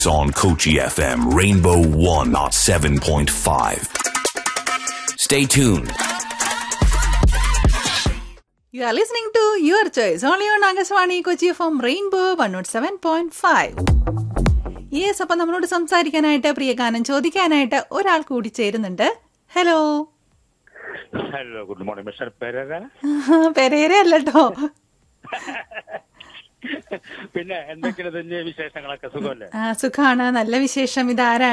on Kochi FM Rainbow 107.5. Stay tuned. You are listening to Your Choice only on Agaswani Kochi from Rainbow 107.5. Yes അപ്പം നമ്മളോട് സംസാരിക്കാനായിട്ട് പ്രിയ ഗാനം ചോദിക്കാനായിട്ട് ഒരാൾ കൂടി ചേരുന്നുണ്ട് hello hello good morning mister Pereira Pereira അല്ലട്ടോ പിന്നെ എന്തൊക്കെയാണ് തന്നെ വിശേഷങ്ങളൊക്കെ സുഖമല്ലേ ആ, സുഖാണ് നല്ല വിശേഷം ഇതാരാണ്